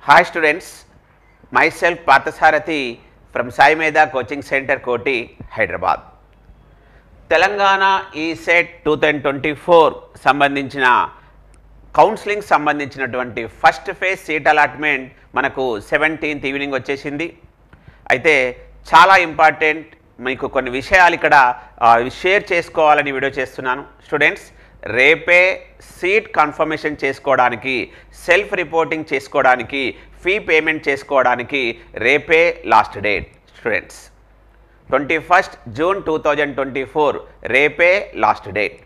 Hi students, myself Parthasarathi from Sai Meda Coaching Center Koti, Hyderabad. Telangana E CET two thousand twenty four సంబంధించిన counselling సంబంధించినటువంటి first phase seat allotment మనకు seventeenth evening వచ్చేసింది అయితే చాలా important మీకు కొన్ని విషయాలు ఇక్కడ ఆ, షేర్ చేసుకోవాలని వీడియో చేస్తున్నాను స్టూడెంట్స్ రేపే సీట్ కన్ఫర్మేషన్ చేసుకోవడానికి సెల్ఫ్ రిపోర్టింగ్ చేసుకోవడానికి ఫీ పేమెంట్ చేసుకోవడానికి రేపే last date students twenty first June two thousand twenty four రేపే లాస్ట్ డేట్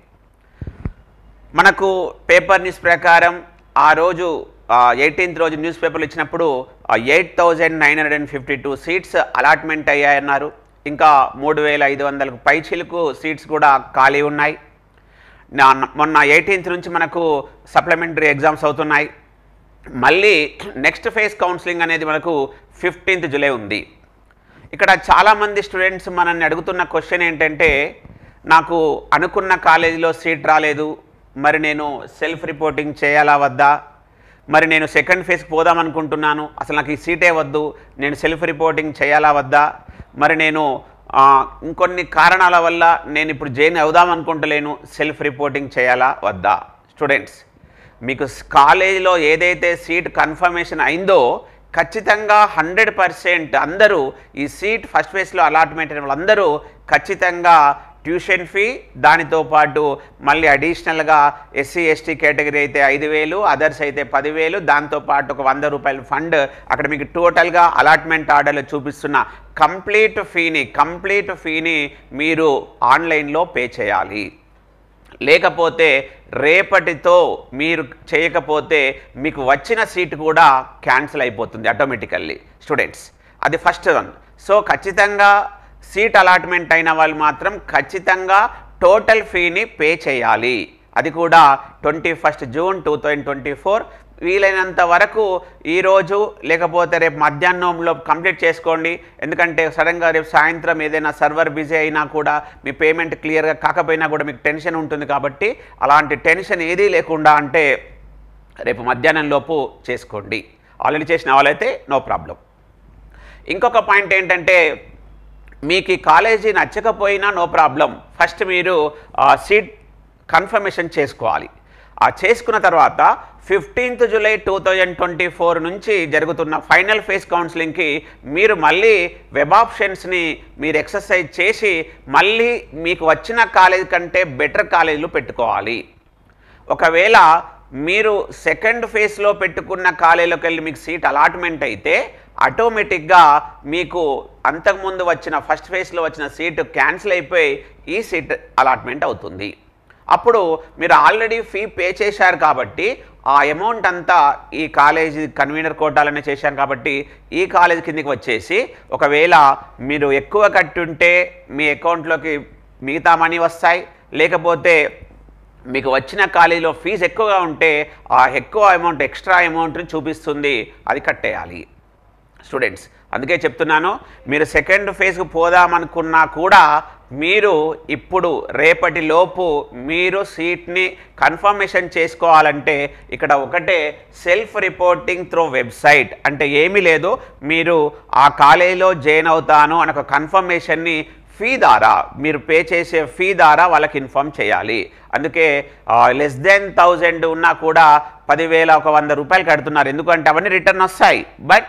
మనకు పేపర్ న్యూస్ ప్రకారం ఆ రోజు ఎయిటీన్త్ రోజు న్యూస్ పేపర్లు ఇచ్చినప్పుడు eight thousand nine hundred and fifty two seats allotment అయ్యాయన్నారు ఇంకా మూడు వేల ఐదు వందలకు పైచిలకు సీట్స్ కూడా ఖాళీ ఉన్నాయి నా- మొన్న ఎయిటీన్త్ నుంచి మనకు సప్లిమెంటరీ ఎగ్జామ్స్ అవుతున్నాయి మళ్ళీ నెక్స్ట్ ఫేజ్ కౌన్సిలింగ్ అనేది మనకు ఫిఫ్టీన్త్ జూలై ఉంది ఇక్కడ చాలామంది స్టూడెంట్స్ మనల్ని అడుగుతున్న క్వశ్చన్ ఏంటంటే నాకు అనుకున్న కాలేజీలో సీట్ రాలేదు మరి నేను సెల్ఫ్ రిపోర్టింగ్ చేయాలా వద్దా మరి నేను సెకండ్ ఫేజ్కి పోదాం అనుకుంటున్నాను అసలు నాకు ఈ సీటే వద్దు నేను సెల్ఫ్ రిపోర్టింగ్ చేయాలా వద్దా మరి నేను ఆ, ఇంకొన్ని కారణాల వల్ల నేను ఇప్పుడు జైన్ అవుదాం అనుకుంటలేను సెల్ఫ్ రిపోర్టింగ్ చేయాలా వద్దా స్టూడెంట్స్ మీకు స్- కాలేజీలో ఏదైతే సీట్ కన్ఫర్మేషన్ అయిందో ఖచ్చితంగా హండ్రెడ్ పర్సెంట్ అందరూ ఈ సీట్ ఫస్ట్ ఫేజ్లో అలాట్మెంట్ అయిన వాళ్ళందరూ ఖచ్చితంగా ట్యూషన్ ఫీ దానితో పాటు మళ్ళీ అడిషనల్గా ఎస్సీ ఎస్టీ కేటగిరీ అయితే ఐదు వేలు అదర్స్ అయితే పదివేలు దాంతో పాటు ఒక వంద రూపాయల ఫండ్ అక్కడ మీకు టోటల్గా అలాట్మెంట్ ఆర్డర్లో చూపిస్తున్న కంప్లీట్ ఫీని కంప్లీట్ ఫీని మీరు ఆన్లైన్లో పే చేయాలి లేకపోతే రేపటితో మీరు చేయకపోతే మీకు వచ్చిన సీట్ కూడా క్యాన్సిల్ అయిపోతుంది ఆటోమేటికల్లీ స్టూడెంట్స్ అది ఫస్ట్ వన్ సో ఖచ్చితంగా సీట్ అలాట్మెంట్ అయిన వాళ్ళు మాత్రం ఖచ్చితంగా టోటల్ ఫీని పే చేయాలి అది కూడా twenty first June two thousand twenty four వీలైనంత వరకు ఈరోజు లేకపోతే రేపు మధ్యాహ్నంలో కంప్లీట్ చేసుకోండి ఎందుకంటే సడన్గా రేపు సాయంత్రం ఏదైనా సర్వర్ బిజీ అయినా కూడా మీ పేమెంట్ క్లియర్గా కాకపోయినా కూడా మీకు టెన్షన్ ఉంటుంది కాబట్టి అలాంటి టెన్షన్ ఏదీ లేకుండా అంటే రేపు మధ్యాహ్నం లోపు చేసుకోండి ఆల్రెడీ చేసిన వాళ్ళైతే నో ప్రాబ్లం ఇంకొక పాయింట్ ఏంటంటే మీకు ఈ కాలేజీ నచ్చకపోయినా నో ప్రాబ్లం ఫస్ట్ మీరు ఆ, సీట్ కన్ఫర్మేషన్ చేసుకోవాలి ఆ చేసుకున్న తర్వాత fifteenth July two thousand twenty four నుంచి జరుగుతున్న ఫైనల్ ఫేజ్ కౌన్సిలింగ్కి మీరు మళ్ళీ వెబ్ ఆప్షన్స్ని మీరు ఎక్సర్సైజ్ చేసి మళ్ళీ మీకు వచ్చిన కాలేజ్ కంటే బెటర్ కాలేజీలు పెట్టుకోవాలి ఒకవేళ మీరు సెకండ్ ఫేజ్లో పెట్టుకున్న కాలేజీలోకి వెళ్ళి మీకు సీట్ అలాట్మెంట్ అయితే ఆటోమేటిక్గా మీకు అంతకుముందు వచ్చిన ఫస్ట్ ఫేజ్లో వచ్చిన సీటు క్యాన్సిల్ అయిపోయి ఈ సీట్ అలాట్మెంట్ అవుతుంది అప్పుడు మీరు ఆల్రెడీ ఫీ పే చేశారు కాబట్టి ఆ అమౌంట్ అంతా ఈ కాలేజీ కన్వీనర్ కోటాలనే చేశాం కాబట్టి ఈ కాలేజీ కిందకి వచ్చేసి ఒకవేళ మీరు ఎక్కువ కట్టుంటే మీ అకౌంట్లోకి మిగతా మనీ వస్తాయి లేకపోతే మీకు వచ్చిన ఖాళీలో ఫీజు ఎక్కువగా ఉంటే ఆ ఎక్కువ అమౌంట్ ఎక్స్ట్రా అమౌంట్ని చూపిస్తుంది అది కట్టేయాలి స్టూడెంట్స్ అందుకే చెప్తున్నాను మీరు సెకండ్ ఫేజ్కి పోదామనుకున్నా కూడా మీరు ఇప్పుడు రేపటి లోపు మీరు సీట్ని కన్ఫర్మేషన్ చేసుకోవాలంటే ఇక్కడ ఒకటే సెల్ఫ్ రిపోర్టింగ్ త్రూ వెబ్సైట్ అంటే ఏమీ లేదు మీరు ఆ కాలేజీలో జాయిన్ అవుతాను అని ఒక కన్ఫర్మేషన్ని ఫీ ద్వారా మీరు పే చేసే ఫీ ద్వారా వాళ్ళకి ఇన్ఫామ్ చేయాలి అందుకే లెస్ దెన్ థౌజండ్ ఉన్నా కూడా పదివేల ఒక వంద రూపాయలు కడుతున్నారు ఎందుకంటే అవన్నీ రిటర్న్ వస్తాయి బట్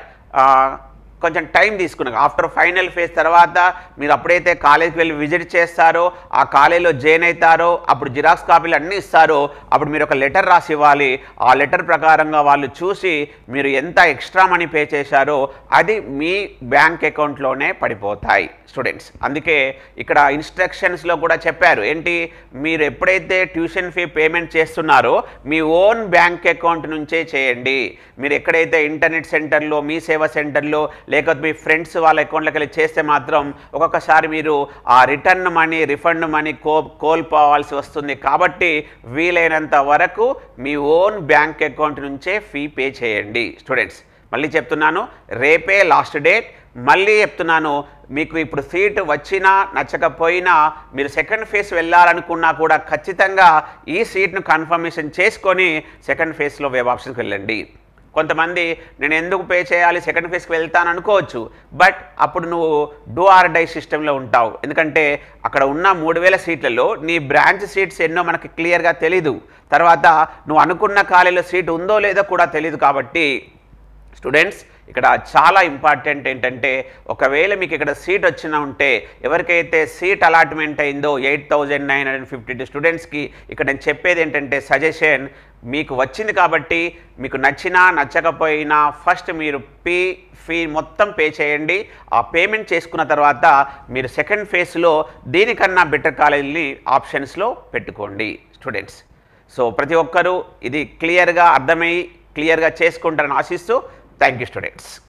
కొంచెం టైం తీసుకున్నాక ఆఫ్టర్ ఫైనల్ ఫేజ్ తర్వాత మీరు అప్పుడైతే కాలేజ్కి వెళ్ళి విజిట్ చేస్తారో ఆ కాలేజీలో జాయిన్ అవుతారో అప్పుడు జిరాక్స్ కాపీలు అన్నీ ఇస్తారో అప్పుడు మీరు ఒక లెటర్ రాసి ఇవ్వాలి ఆ లెటర్ ప్రకారంగా వాళ్ళు చూసి మీరు ఎంత ఎక్స్ట్రా మనీ పే చేశారో అది మీ బ్యాంక్ అకౌంట్లోనే పడిపోతాయి స్టూడెంట్స్ అందుకే ఇక్కడ ఇన్స్ట్రక్షన్స్లో కూడా చెప్పారు ఏంటి మీరు ఎప్పుడైతే ట్యూషన్ ఫీ పేమెంట్ చేస్తున్నారో మీ ఓన్ బ్యాంక్ అకౌంట్ నుంచే చేయండి మీరు ఎక్కడైతే ఇంటర్నెట్ సెంటర్లో మీ సేవా సెంటర్లో లేకపోతే మీ ఫ్రెండ్స్ వాళ్ళ అకౌంట్లోకి వెళ్ళి చేస్తే మాత్రం ఒక్కొక్కసారి మీరు ఆ రిటర్న్ మనీ రిఫండ్ మనీ కో కోల్పోవాల్సి వస్తుంది కాబట్టి వీలైనంత వరకు మీ ఓన్ బ్యాంక్ అకౌంట్ నుంచే ఫీ పే చేయండి స్టూడెంట్స్ మళ్ళీ చెప్తున్నాను రేపే లాస్ట్ డేట్ మళ్ళీ చెప్తున్నాను మీకు ఇప్పుడు సీట్ వచ్చినా నచ్చకపోయినా మీరు సెకండ్ ఫేజ్ వెళ్ళాలనుకున్నా కూడా ఖచ్చితంగా ఈ సీట్ను కన్ఫర్మేషన్ చేసుకొని సెకండ్ ఫేజ్లో వెబ్ ఆప్షన్కి వెళ్ళండి కొంతమంది నేను ఎందుకు పే చేయాలి సెకండ్ ఫేజ్కి వెళ్తాను అనుకోవచ్చు బట్ అప్పుడు నువ్వు డూ ఆర్ డై సిస్టంలో ఉంటావు ఎందుకంటే అక్కడ ఉన్న మూడు వేల సీట్లలో నీ బ్రాంచ్ సీట్స్ ఎన్నో మనకి క్లియర్గా తెలీదు తర్వాత నువ్వు అనుకున్న ఖాళీలో సీట్ ఉందో లేదో కూడా తెలియదు కాబట్టి స్టూడెంట్స్ ఇక్కడ చాలా ఇంపార్టెంట్ ఏంటంటే ఒకవేళ మీకు ఇక్కడ సీట్ వచ్చిన ఉంటే ఎవరికైతే సీట్ అలాట్మెంట్ అయిందో eight thousand nine hundred fifty two స్టూడెంట్స్కి ఇక్కడ నేను చెప్పేది ఏంటంటే సజెషన్ మీకు వచ్చింది కాబట్టి మీకు నచ్చినా నచ్చకపోయినా ఫస్ట్ మీరు పీ ఫీ మొత్తం పే చేయండి ఆ పేమెంట్ చేసుకున్న తర్వాత మీరు సెకండ్ ఫేజ్లో దీనికన్నా బెటర్ కాలేజీని ఆప్షన్స్లో పెట్టుకోండి స్టూడెంట్స్ సో ప్రతి ఒక్కరూ ఇది క్లియర్గా అర్థమై క్లియర్గా చేసుకుంటారని ఆశిస్తూ థ్యాంక్ యూ స్టూడెంట్స్